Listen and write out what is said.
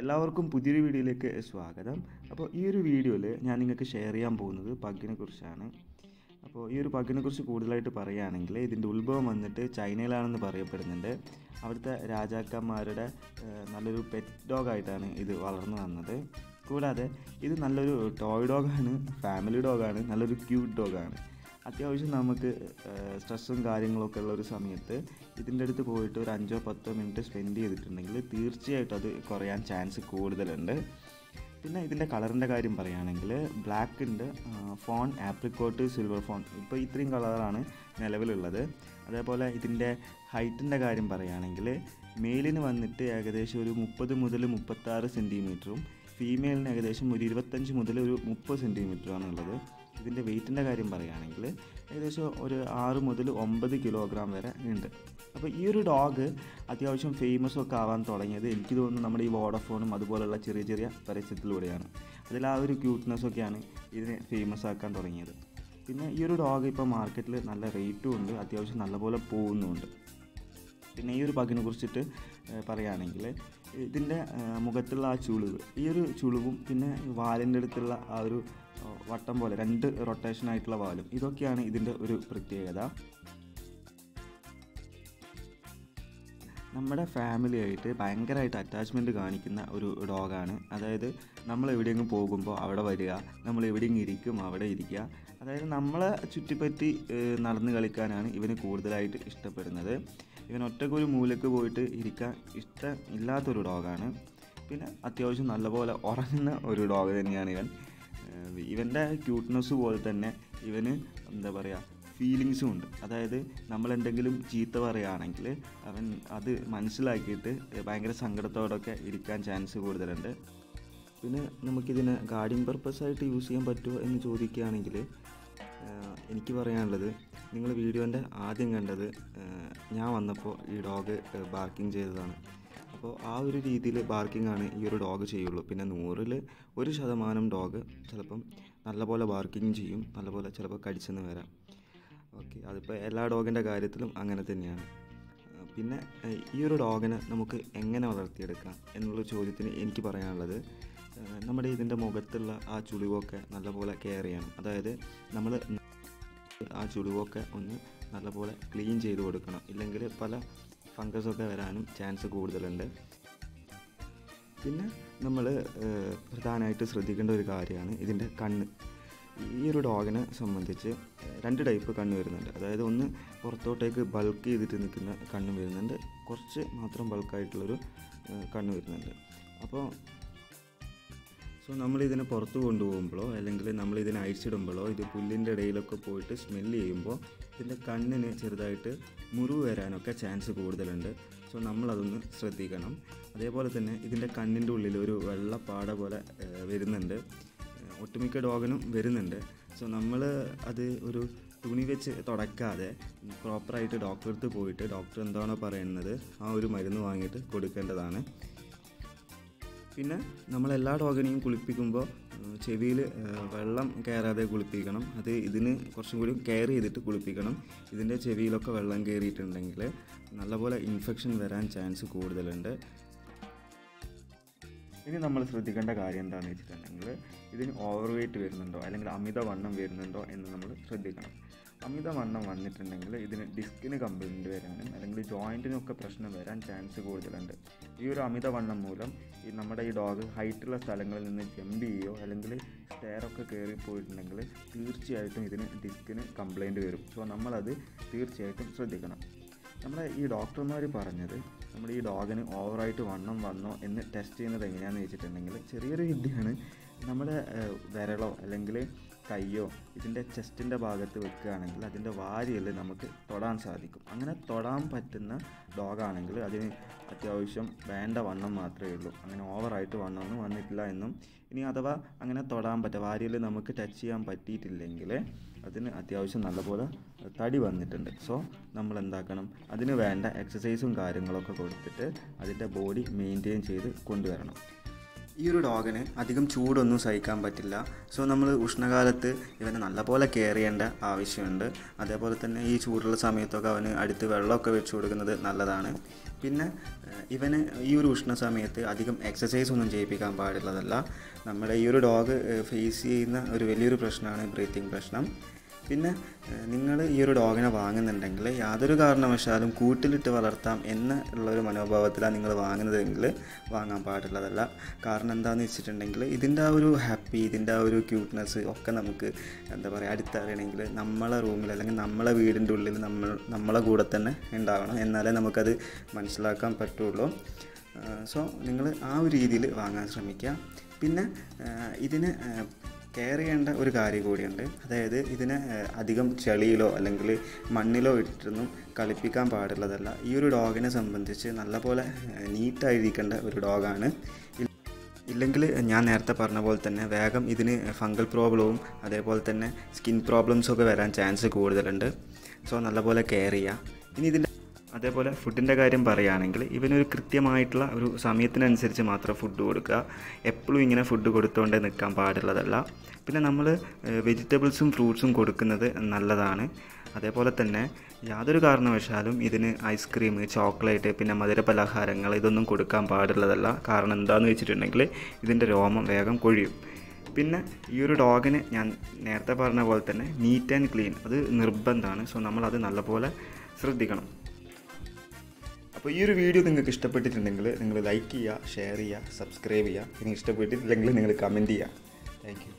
എല്ലാവർക്കും പുതിയൊരു വീഡിയോയിലേക്ക് സ്വാഗതം അപ്പോൾ ഈ ഒരു വീഡിയോയിൽ ഞാൻ നിങ്ങൾക്ക് ഷെയർ ചെയ്യാൻ പോകുന്നത് പഗ്ഗിനെ കുറിച്ചാണ് അപ്പോൾ ഈ ഒരു പഗ്ഗിനെ കുറിച്ച് കൂടുതലായിട്ട് പറയുകയാണെങ്കിൽ ഇതിൻ്റെ ഉത്ഭവം വന്നിട്ട് ചൈനയിലാണെന്ന് പറയപ്പെടുന്നുണ്ട് അവിടുത്തെ രാജാക്കന്മാരുടെ ഏഹ്, നല്ലൊരു പെറ്റ് ഡോഗായിട്ടാണ് ഇത് വളർന്നു വന്നത് കൂടാതെ ഇത് നല്ലൊരു ടോയ് ഡോഗാണ് ഫാമിലി ഡോഗാണ് നല്ലൊരു ക്യൂട്ട് ഡോഗാണ് അത്യാവശ്യം നമുക്ക് സ്ട്രെസ്സും കാര്യങ്ങളൊക്കെ ഉള്ള ഒരു സമയത്ത് ഇതിൻ്റെ അടുത്ത് പോയിട്ട് ഒരു അഞ്ചോ പത്തോ മിനിറ്റ് സ്പെൻഡ് ചെയ്തിട്ടുണ്ടെങ്കിൽ തീർച്ചയായിട്ടും അത് കുറയാൻ ചാൻസ് കൂടുതലുണ്ട് പിന്നെ ഇതിൻ്റെ കളറിൻ്റെ കാര്യം പറയുകയാണെങ്കിൽ ബ്ലാക്ക് ഉണ്ട് ഫോൺ ആപ്രിക്കോട്ട് സിൽവർ ഫോൺ ഇപ്പോൾ ഇത്രയും കളറാണ് നിലവിലുള്ളത് അതേപോലെ ഇതിൻ്റെ ഹൈറ്റിൻ്റെ കാര്യം പറയുകയാണെങ്കിൽ മെയിലിന് വന്നിട്ട് ഏകദേശം ഒരു മുപ്പത് മുതൽ മുപ്പത്താറ് സെൻറ്റിമീറ്ററും ഫീമെയിലിന് ഏകദേശം ഒരു ഇരുപത്തഞ്ച് മുതൽ ഒരു മുപ്പത് സെൻറ്റിമീറ്ററുമാണ് ഉള്ളത് ഇതിൻ്റെ വെയിറ്റിൻ്റെ കാര്യം പറയുകയാണെങ്കിൽ ഏകദേശം ഒരു ആറ് മുതൽ ഒമ്പത് കിലോഗ്രാം വരെ ഉണ്ട് അപ്പോൾ ഈ ഒരു ഡോഗ് അത്യാവശ്യം ഫേമസ് ഒക്കെ ആവാൻ തുടങ്ങിയത് എനിക്ക് തോന്നുന്നു നമ്മുടെ ഈ വോഡഫോണും അതുപോലുള്ള ചെറിയ ചെറിയ പരസ്യത്തിലൂടെയാണ് അതിൽ ആ ഒരു ക്യൂട്ട്നെസ് ഒക്കെയാണ് ഇതിനെ ഫേമസ് ആക്കാൻ തുടങ്ങിയത് പിന്നെ ഈ ഒരു ഡോഗ് ഇപ്പോൾ മാർക്കറ്റിൽ നല്ല റേറ്റും ഉണ്ട് അത്യാവശ്യം നല്ലപോലെ പോകുന്നുമുണ്ട് പിന്നെ ഈ ഒരു പഗിനെ കുറിച്ചിട്ട് ഏഹ്, പറയുകയാണെങ്കിൽ ഇതിൻ്റെ ഏഹ്, മുഖത്തുള്ള ആ ചുളിവ് ഈ ഒരു ചുളിവും പിന്നെ വാലിൻ്റെ അടുത്തുള്ള ആ ഒരു ഏഹ്, വട്ടം പോലെ രണ്ട് റൊട്ടേഷൻ ആയിട്ടുള്ള വാലും ഇതൊക്കെയാണ് ഇതിൻ്റെ ഒരു പ്രത്യേകത നമ്മുടെ ഫാമിലിയായിട്ട് ഭയങ്കരമായിട്ട് അറ്റാച്ച്മെൻറ്റ് കാണിക്കുന്ന ഒരു ഡോഗാണ് അതായത് നമ്മൾ എവിടെയെങ്കിലും പോകുമ്പോൾ അവിടെ വരിക നമ്മൾ എവിടെയെങ്കിലും ഇരിക്കും അവിടെ ഇരിക്കുക അതായത് നമ്മളെ ചുറ്റിപ്പറ്റി ഏഹ്, നടന്ന് കളിക്കാനാണ് ഇവന് കൂടുതലായിട്ട് ഇഷ്ടപ്പെടുന്നത് ഇവൻ ഒറ്റയ്ക്ക് ഒരു മൂലക്ക് പോയിട്ട് ഇരിക്കാൻ ഇഷ്ടം ഇല്ലാത്തൊരു ഡോഗാണ് പിന്നെ അത്യാവശ്യം നല്ലപോലെ ഉറങ്ങുന്ന ഒരു ഡോഗ് തന്നെയാണ് ഇവൻ ഏഹ്, ഇവൻ്റെ ക്യൂട്ട്നെസ് പോലെ തന്നെ ഇവന് എന്താ പറയുക ഫീലിങ്സും ഉണ്ട് അതായത് നമ്മൾ എന്തെങ്കിലും ചീത്ത പറയുകയാണെങ്കിൽ അവൻ അത് മനസ്സിലാക്കിയിട്ട് ഭയങ്കര സങ്കടത്തോടൊക്കെ ഇരിക്കാൻ ചാൻസ് കൂടുതലുണ്ട് പിന്നെ നമുക്കിതിനെ ഗാർഡിങ് പർപ്പസ് ആയിട്ട് യൂസ് ചെയ്യാൻ പറ്റുമോ എന്ന് ചോദിക്കുകയാണെങ്കിൽ ആഹ്, എനിക്ക് പറയാനുള്ളത് നിങ്ങൾ വീഡിയോൻ്റെ ആദ്യം കണ്ടത് ആഹ്, ഞാൻ വന്നപ്പോൾ ഈ ഡോഗ് ബാർക്കിംഗ് ചെയ്തതാണ് അപ്പോൾ ആ ഒരു രീതിയിൽ ബാർക്കിംഗ് ആണ് ഈ ഒരു ഡോഗ് ചെയ്യുള്ളൂ പിന്നെ നൂറിൽ ഒരു ശതമാനം ഡോഗ് ചിലപ്പം നല്ലപോലെ ബാർക്കിംഗ് ചെയ്യും നല്ലപോലെ ചിലപ്പോൾ കടിച്ചെന്ന് വരാം ഓക്കെ അതിപ്പോൾ എല്ലാ ഡോഗിൻ്റെ കാര്യത്തിലും അങ്ങനെ തന്നെയാണ് ആ, പിന്നെ ഏ, ഈ ഒരു ഡോഗിനെ നമുക്ക് എങ്ങനെ വളർത്തിയെടുക്കാം എന്നുള്ള ചോദ്യത്തിന് എനിക്ക് പറയാനുള്ളത് ഏ, നമ്മുടെ ഇതിൻ്റെ മുഖത്തുള്ള ആ ചുളിവൊക്കെ നല്ലപോലെ കെയർ ചെയ്യണം അതായത് നമ്മൾ ആ ചുളിവൊക്കെ ഒന്ന് നല്ലപോലെ ക്ലീൻ ചെയ്ത് കൊടുക്കണം ഇല്ലെങ്കിൽ പല ഫംഗസൊക്കെ വരാനും ചാൻസ് കൂടുതലുണ്ട് പിന്നെ നമ്മൾ പ്രധാനമായിട്ട് ശ്രദ്ധിക്കേണ്ട ഒരു കാര്യമാണ് ഇതിൻ്റെ കണ്ണ് ഈ ഒരു ഡോഗിനെ സംബന്ധിച്ച് ഏഹ്, രണ്ട് ടൈപ്പ് കണ്ണ് വരുന്നുണ്ട് അതായത് ഒന്ന് പുറത്തോട്ടേക്ക് ബൾക്ക് ചെയ്തിട്ട് നിൽക്കുന്ന കണ്ണ് വരുന്നുണ്ട് കുറച്ച് മാത്രം ബൾക്കായിട്ടുള്ളൊരു ഏഹ്, കണ്ണ് വരുന്നുണ്ട് അപ്പോൾ സോ നമ്മളിതിനെ പുറത്ത് കൊണ്ടുപോകുമ്പോഴോ അല്ലെങ്കിൽ നമ്മളിതിനെ അഴിച്ചിടുമ്പോഴോ ഇത് പുല്ലിൻ്റെ ഇടയിലൊക്കെ പോയിട്ട് സ്മെല്ല് ചെയ്യുമ്പോൾ ഇതിൻ്റെ കണ്ണിന് ചെറുതായിട്ട് മുറിവ് വരാനൊക്കെ ചാൻസ് കൂടുതലുണ്ട് സോ നമ്മളതൊന്ന് ശ്രദ്ധിക്കണം അതേപോലെ തന്നെ ഇതിൻ്റെ കണ്ണിൻ്റെ ഉള്ളിൽ ഒരു വെള്ളപ്പാട പോലെ ഏഹ്, വരുന്നുണ്ട് ഏഹ്, ഒട്ടുമിക്ക ഡോഗിനും വരുന്നുണ്ട് സോ നമ്മൾ അത് ഒരു തുണി വെച്ച് തുടക്കാതെ പ്രോപ്പറായിട്ട് ഡോക്ടറെ അടുത്ത് പോയിട്ട് ഡോക്ടർ എന്താണോ പറയുന്നത് ആ ഒരു മരുന്ന് വാങ്ങിയിട്ട് കൊടുക്കേണ്ടതാണ് പിന്നെ നമ്മൾ എല്ലാ ഡോഗിനെയും കുളിപ്പിക്കുമ്പോൾ ചെവിയിൽ വെള്ളം കയറാതെ കുളിപ്പിക്കണം അത് ഇതിന് കുറച്ചും കൂടി കെയർ ചെയ്തിട്ട് കുളിപ്പിക്കണം ഇതിൻ്റെ ചെവിയിലൊക്കെ വെള്ളം കയറിയിട്ടുണ്ടെങ്കിൽ നല്ലപോലെ ഇൻഫെക്ഷൻ വരാൻ ചാൻസ് കൂടുതലുണ്ട് ഇനി നമ്മൾ ശ്രദ്ധിക്കേണ്ട കാര്യം എന്താണെന്ന് വെച്ചിട്ടുണ്ടെങ്കിൽ ഇതിന് ഓവർ വെയിറ്റ് വരുന്നുണ്ടോ അല്ലെങ്കിൽ അമിതവണ്ണം വരുന്നുണ്ടോ എന്ന് നമ്മൾ ശ്രദ്ധിക്കണം അമിതവണ്ണം വന്നിട്ടുണ്ടെങ്കിൽ ഇതിന് ഡിസ്കിന് കംപ്ലൈൻറ്റ് വരാനും അല്ലെങ്കിൽ ജോയിൻറ്റിനൊക്കെ പ്രശ്നം വരാൻ ചാൻസ് കൂടുതലുണ്ട് ഈ ഒരു അമിതവണ്ണം മൂലം ഈ നമ്മുടെ ഈ ഡോഗ് ഹൈറ്റുള്ള സ്ഥലങ്ങളിൽ നിന്ന് ജമ്പ് ചെയ്യുകയോ അല്ലെങ്കിൽ സ്റ്റെയറൊക്കെ കയറി പോയിട്ടുണ്ടെങ്കിൽ തീർച്ചയായിട്ടും ഇതിന് ഡിസ്കിന് കംപ്ലൈൻറ്റ് വരും സോ നമ്മളത് തീർച്ചയായിട്ടും ശ്രദ്ധിക്കണം നമ്മുടെ ഈ ഡോക്ടർമാർ പറഞ്ഞത് നമ്മുടെ ഈ ഡോഗിന് ഓവറായിട്ട് വണ്ണം വന്നോ എന്ന് ടെസ്റ്റ് ചെയ്യുന്നത് എങ്ങനെയാണെന്ന് വെച്ചിട്ടുണ്ടെങ്കിൽ ചെറിയൊരു വിദ്യയാണ് നമ്മുടെ ഏഹ്, വിരളോ അല്ലെങ്കിൽ കയ്യോ ഇതിൻ്റെ ചെസ്റ്റിൻ്റെ ഭാഗത്ത് വെക്കുകയാണെങ്കിൽ അതിൻ്റെ വാരിയിൽ നമുക്ക് തൊടാൻ സാധിക്കും അങ്ങനെ തൊടാൻ പറ്റുന്ന ഡോഗാണെങ്കിൽ അതിന് അത്യാവശ്യം വേണ്ട വണ്ണം മാത്രമേ ഉള്ളൂ അങ്ങനെ ഓവറായിട്ട് വണ്ണമൊന്നും വന്നിട്ടില്ല എന്നും ഇനി അഥവാ അങ്ങനെ തൊടാൻ പറ്റുക വാരിയിൽ നമുക്ക് ടച്ച് ചെയ്യാൻ പറ്റിയിട്ടില്ലെങ്കിൽ അതിന് അത്യാവശ്യം നല്ലപോലെ തടി വന്നിട്ടുണ്ട് സോ നമ്മൾ എന്താക്കണം അതിന് വേണ്ട എക്സസൈസും കാര്യങ്ങളൊക്കെ കൊടുത്തിട്ട് അതിൻ്റെ ബോഡി മെയിൻറ്റെയിൻ ചെയ്ത് കൊണ്ടുവരണം ഈ ഒരു ഡോഗിന് അധികം ചൂടൊന്നും സഹിക്കാൻ പറ്റില്ല സോ നമ്മൾ ഉഷ്ണകാലത്ത് ഇവനെ നല്ലപോലെ കെയർ ചെയ്യേണ്ട ആവശ്യമുണ്ട് അതേപോലെ തന്നെ ഈ ചൂടുള്ള സമയത്തൊക്കെ അവന് അടുത്ത് വെള്ളമൊക്കെ വെച്ച് കൊടുക്കുന്നത് നല്ലതാണ് പിന്നെ ഏഹ്, ഇവന് ഈ ഒരു ഉഷ്ണ സമയത്ത് അധികം എക്സസൈസ് ഒന്നും ചെയ്യിപ്പിക്കാൻ പാടുള്ളതല്ല നമ്മുടെ ഈ ഒരു ഡോഗ് ഫേസ് ചെയ്യുന്ന ഒരു വലിയൊരു പ്രശ്നമാണ് ബ്രീത്തിങ് പ്രശ്നം പിന്നെ നിങ്ങൾ ഈ ഒരു ഡോഗിനെ വാങ്ങുന്നുണ്ടെങ്കിൽ യാതൊരു കാരണവശാലും കൂട്ടിലിട്ട് വളർത്താം എന്ന് ഉള്ളൊരു മനോഭാവത്തിലാണ് നിങ്ങൾ വാങ്ങുന്നതെങ്കിൽ വാങ്ങാൻ പാടുള്ളതല്ല കാരണം എന്താണെന്ന് വെച്ചിട്ടുണ്ടെങ്കിൽ ഇതിൻ്റെ ആ ഒരു ഹാപ്പി ഇതിൻ്റെ ആ ഒരു ക്യൂട്ട്നെസ് ഒക്കെ നമുക്ക് എന്താ പറയുക അടുത്തറിയണമെങ്കിൽ നമ്മളെ റൂമിൽ അല്ലെങ്കിൽ നമ്മളെ വീടിൻ്റെ ഉള്ളിൽ നമ്മൾ നമ്മളെ കൂടെ തന്നെ ഉണ്ടാവണം എന്നാലേ നമുക്കത് മനസ്സിലാക്കാൻ പറ്റുള്ളൂ സോ നിങ്ങൾ ആ ഒരു രീതിയിൽ വാങ്ങാൻ ശ്രമിക്കുക പിന്നെ ആ, ഇതിന് കെയർ ചെയ്യേണ്ട ഒരു കാര്യം കൂടിയുണ്ട് അതായത് ഇതിനെ ആ, അധികം ചെളിയിലോ അല്ലെങ്കിൽ മണ്ണിലോ ഇട്ടൊന്നും കളിപ്പിക്കാൻ പാടുള്ളതല്ല ഈ ഒരു ഡോഗിനെ സംബന്ധിച്ച് നല്ലപോലെ നീറ്റായിരിക്കേണ്ട ഒരു ഡോഗാണ് ഇല്ലെങ്കിൽ ഞാൻ നേരത്തെ പറഞ്ഞ പോലെ തന്നെ വേഗം ഇതിന് ഫംഗൽ പ്രോബ്ലവും അതേപോലെ തന്നെ സ്കിൻ പ്രോബ്ലംസൊക്കെ വരാൻ ചാൻസ് കൂടുതലുണ്ട് സോ നല്ലപോലെ കെയർ ചെയ്യുക ഇനി ഇതിൻ്റെ അതേപോലെ ഫുഡിൻ്റെ കാര്യം പറയുകയാണെങ്കിൽ ഇവനൊരു കൃത്യമായിട്ടുള്ള ഒരു സമയത്തിനനുസരിച്ച് മാത്രം ഫുഡ് കൊടുക്കുക എപ്പോഴും ഇങ്ങനെ ഫുഡ് കൊടുത്തുകൊണ്ടേ നിൽക്കാൻ പാടുള്ളതല്ല പിന്നെ നമ്മൾ വെജിറ്റബിൾസും ഫ്രൂട്ട്സും കൊടുക്കുന്നത് നല്ലതാണ് അതേപോലെ തന്നെ യാതൊരു കാരണവശാലും ഇതിന് ഐസ്ക്രീം ചോക്ലേറ്റ് പിന്നെ മധുര പലഹാരങ്ങൾ ഇതൊന്നും കൊടുക്കാൻ പാടുള്ളതല്ല കാരണം എന്താണെന്ന് വെച്ചിട്ടുണ്ടെങ്കിൽ ഇതിൻ്റെ രോമം വേഗം കൊഴിയും പിന്നെ ഈ ഒരു ഡോഗിന് ഞാൻ നേരത്തെ പറഞ്ഞ പോലെ തന്നെ നീറ്റ് ആൻഡ് ക്ലീൻ അത് നിർബന്ധമാണ് സോ നമ്മളത് നല്ലപോലെ ശ്രദ്ധിക്കണം അപ്പോൾ ഈ ഒരു വീഡിയോ നിങ്ങൾക്ക് ഇഷ്ടപ്പെട്ടിട്ടുണ്ടെങ്കിൽ നിങ്ങൾ ലൈക്ക് ചെയ്യുക ഷെയർ ചെയ്യുക സബ്സ്ക്രൈബ് ചെയ്യുക ഇനി ഇഷ്ടപ്പെട്ടിട്ടില്ലെങ്കിൽ നിങ്ങൾ കമൻറ്റ് ചെയ്യുക താങ്ക് യു